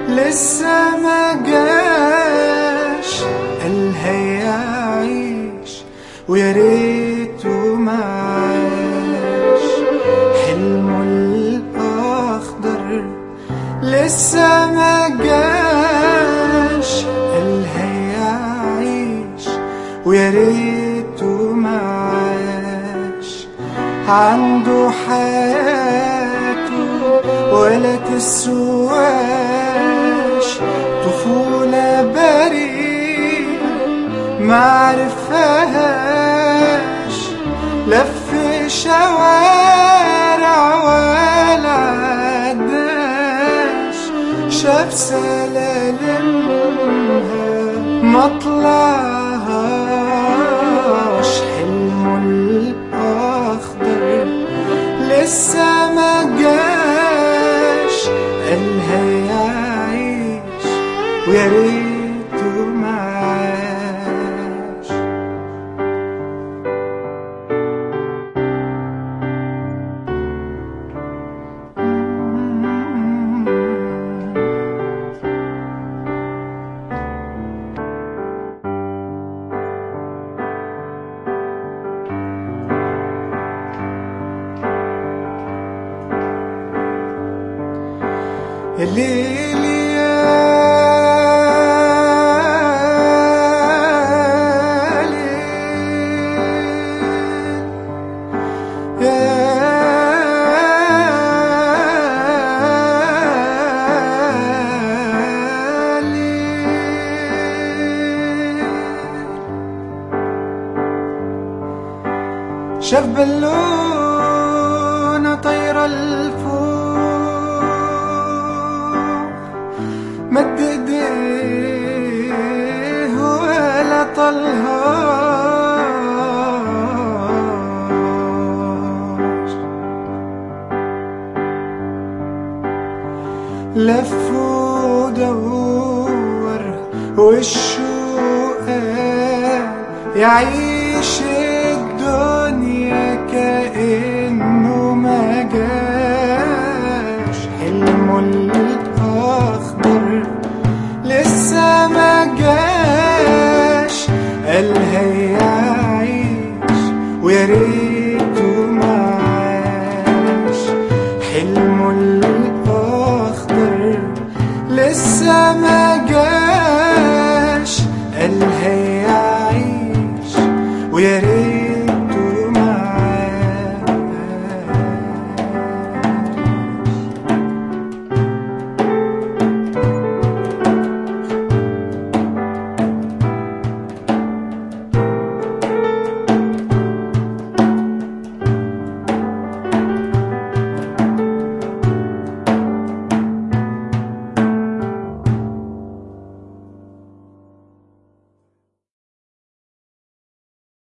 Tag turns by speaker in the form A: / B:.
A: لسه ما جاش قال هيعيش ويا ريته ما عاش حلمه الأخضر لسه ما جاش قال هيعيش ويا ريته ما عاش عنده حياته ولا تسواش طفولة بريئة معرفهاش لف شوارع ولا عداش شاف سلالمها مطلعهاش حلمه الأخضر لسه ما جاش قال هيعيش ويا ريته ما عاش الليل يا ليل يا ليل شاف بالونة طايرة لفوق مد ايديه ولا طلهاش لف ودور والشوق يعيش الدنيا كأنه ما جاش حلمه الأخضر لسه ما جاش قال هيعيش ويا ريته ما عاش حلمه الأخضر لسه ما